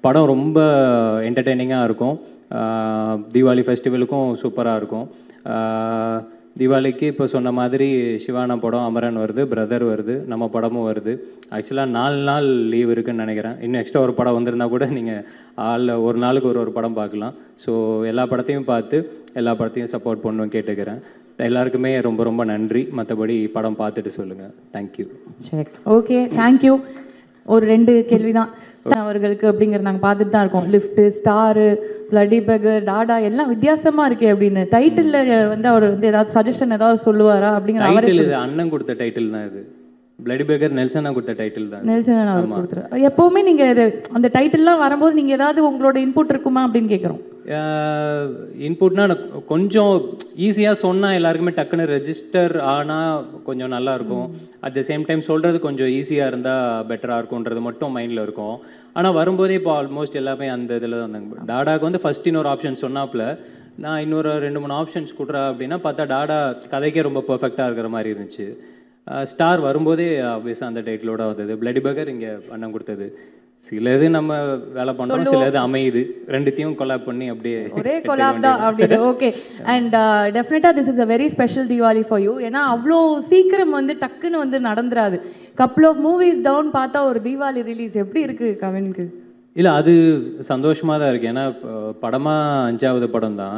படம் ரொம்ப என்டர்டெய்னிங்காக இருக்கும் ஆஹ் தீபாவளி ஃபெஸ்டிவலுக்கும் சூப்பராக இருக்கும் ஆஹ் தீபாவளிக்கு இப்போ சொன்ன மாதிரி சிவானா படம் அமரன் வருது பிரதர் வருது நம்ம படமும் வருது ஆக்சுவலாக நாலு நாள் லீவ் இருக்குன்னு நினைக்கிறேன் இன்னும் எக்ஸ்ட்ரா ஒரு படம் வந்திருந்தா கூட நீங்கள் ஆளில் ஒரு நாளுக்கு ஒரு ஒரு படம் பார்க்கலாம் ஸோ எல்லா படத்தையும் பார்த்து எல்லா படத்தையும் சப்போர்ட் பண்ணணும் கேட்டுக்கிறேன் எல்லாருக்குமே ரொம்ப ரொம்ப நன்றி மற்றபடி படம் பார்த்துட்டு சொல்லுங்கள் தேங்க்யூ சரி ஓகே தேங்க்யூ ஒரு ரெண்டு கேள்விதான் அவர்களுக்கு அப்படிங்கிறது நாங்கள் பார்த்துட்டு தான் இருக்கோம் lift star bloody beggar Dada எல்லாம் வித்தியாசமா இருக்கே அப்படின்னு டைட்டில் வந்து அவர் வந்து ஏதாவது சஜஷன் ஏதாவது சொல்லுவாரா அப்படிங்கிற அவரே டைட்டில் இது அண்ணன் கொடுத்த டைட்டில் தான் இது பிளடி பேக்கர் நெல்சனா கொடுத்த டைட்டில் தான் நெல்சன் அவர் கொடுத்துரு எப்பவுமே நீங்க இது அந்த டைட்டில்லாம் வரும்போது நீங்க ஏதாவது உங்களோட இன்புட் இருக்குமா அப்படின்னு கேட்குறோம் இன்புட்னா கொஞ்சம் ஈஸியாக சொன்னால் எல்லாருக்குமே டக்குன்னு ரெஜிஸ்டர் ஆனால் கொஞ்சம் நல்லா இருக்கும் அட் த சேம் டைம் சொல்கிறது கொஞ்சம் ஈஸியாக இருந்தால் பெட்டராக இருக்கும்ன்றது மட்டும் மைண்டில் இருக்கும் ஆனால் வரும்போதே இப்போ ஆல்மோஸ்ட் எல்லாமே அந்த இதில் தான் வந்தாங்க டாடாக்கு வந்து ஃபஸ்ட் இன்னொரு ஆப்ஷன் சொன்னாப்புல நான் இன்னொரு ரெண்டு மூணு ஆப்ஷன்ஸ் கொடுறா அப்படின்னா பார்த்தா டாடா கதைக்கே ரொம்ப பர்ஃபெக்டாக இருக்கிற மாதிரி இருந்துச்சு ஸ்டார் வரும்போதே ஆப்வியஸாக அந்த டைட்டிலோட வந்தது பிளடி பகர் இங்கே அண்ணன் கொடுத்தது சில இது நம்ம வேலை பண்ணுறோம் சில இது அமையுது ரெண்டுத்தையும் கொலாப் பண்ணி அப்படியே ஒரே கொலாப் தான் அப்படின்னு ஓகே அண்ட் டெஃபினட்டாக this is a very special Deepavali for you ஏன்னா அவ்வளோ சீக்கிரம் வந்து டக்குன்னு வந்து நடந்துராது கப்புள் ஆஃப் மூவிஸ் டவுன் பார்த்தா ஒரு தீபாவளி ரிலீஸ் எப்படி இருக்கு கவினுக்கு இல்லை அது சந்தோஷமாக தான் இருக்கு ஏன்னா படமாக அஞ்சாவது படம் தான்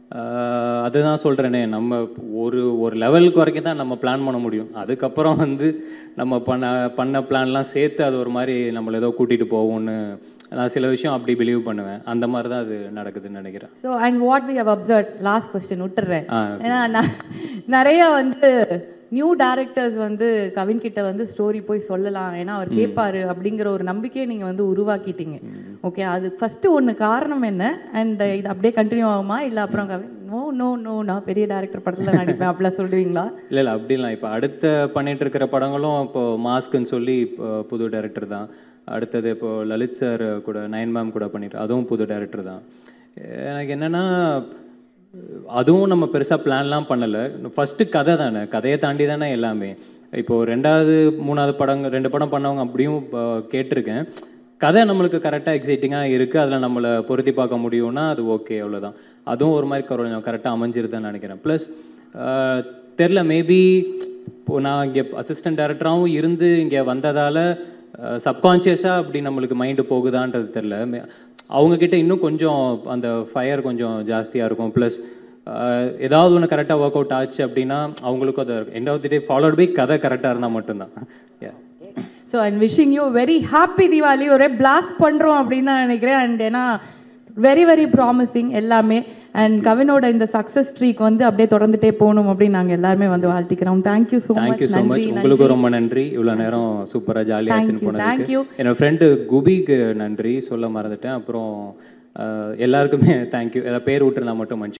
அதுதான் சொல்கிறேனே நம்ம ஒரு ஒரு லெவலுக்கு வரைக்கும் தான் நம்ம பிளான் பண்ண முடியும் அதுக்கப்புறம் வந்து நம்ம பண்ண பண்ண பிளான்லாம் சேர்த்து அது ஒரு மாதிரி நம்மளை ஏதோ கூட்டிகிட்டு போகும்னு நான் சில விஷயம் அப்படி பிலீவ் பண்ணுவேன் அந்த மாதிரி தான் அது நடக்குதுன்னு நினைக்கிறேன் so and what we have observe last question விட்டுறேன் ஆ ஏன்னா நான் நிறைய வந்து நியூ டேரக்டர்ஸ் வந்து கவின் கிட்ட வந்து ஸ்டோரி போய் சொல்லலாம் ஏன்னா அவர் கேட்பாரு அப்படிங்கிற ஒரு நம்பிக்கையை நீங்கள் வந்து உருவாக்கிட்டீங்க ஓகே அது ஃபர்ஸ்ட் ஒன்று காரணம் என்ன அண்ட் இது அப்படியே கண்டினியூ ஆகுமா இல்லை அப்புறம் கவின் நோ நோ நோ நான் பெரிய டேரக்டர் படத்தில் நடிப்பேன் அப்படிலாம் சொல்லுவீங்களா இல்லை இல்லை அப்படிலாம் இப்போ அடுத்த பண்ணிட்டு இருக்கிற படங்களும் இப்போ மாஸ்க்குன்னு சொல்லி இப்போ புது டைரக்டர் தான் அடுத்தது இப்போ லலித் சார் கூட நயன் மேம் கூட பண்ணிட்டு அதுவும் புது டைரக்டர் தான் எனக்கு என்னென்னா அதுவும் நம்ம பெருசாக பிளான்லாம் பண்ணலை ஃபஸ்ட்டு கதை தானே கதையை தாண்டி தானே எல்லாமே இப்போது ரெண்டாவது மூணாவது படங்கள் ரெண்டு படம் பண்ணவங்க அப்படியும் இப்போ கேட்டிருக்கேன் கதை நம்மளுக்கு கரெக்டாக எக்ஸைட்டிங்காக இருக்குது அதில் நம்மளை பொருத்தி பார்க்க முடியும்னா அது ஓகே அவ்வளோதான் அதுவும் ஒரு மாதிரி கொஞ்சம் கரெக்டாக அமைஞ்சிருதுன்னு நினைக்கிறேன் ப்ளஸ் தெரில மேபி இப்போ நான் இங்கே அசிஸ்டன்ட் டைரக்டராகவும் இருந்து இங்கே வந்ததால் சப்கான்ஷியஸாக அப்படி நம்மளுக்கு மைண்டு போகுதான்றது தெரில அவங்கக்கிட்ட இன்னும் கொஞ்சம் அந்த ஃபயர் கொஞ்சம் ஜாஸ்தியாக இருக்கும் ப்ளஸ் ஏதாவது ஒன்று கரெக்டாக ஒர்க் அவுட் ஆச்சு அப்படின்னா அவங்களுக்கும் அது end of the day followed by கதை கரெக்டாக இருந்தால் மட்டும்தான் Yeah. So and wishing you very happy Deepavali ஒரே பிளாஸ்ட் பண்ணுறோம் அப்படின்னு தான் நினைக்கிறேன் அண்ட் ஏன்னா வெரி வெரி ப்ராமிசிங் எல்லாமே அண்ட் கவினோட இந்த சக்ஸஸ் ஸ்ட்ரீக் வந்து அப்படியே தொடர்ந்துட்டே போகணும் அப்படின்னு நாங்கள் எல்லாருமே வந்து வாழ்த்திக்கிறோம் thank you so much thank you so much நன்றி உங்களுக்கும் ரொம்ப நன்றி இவ்வளோ நேரம் சூப்பராக ஜாலியாக Thank எடுத்துன்னு you, thank போனதுக்கு you. என்னோட ஃப்ரெண்டு குபிக்கு நன்றி சொல்ல மறந்துட்டேன் அப்புறம் அஹ், எல்லாருக்குமே தேங்க்யூ ஏதாவது பேர் விட்டுருந்தா மட்டும் மன்னிச்சு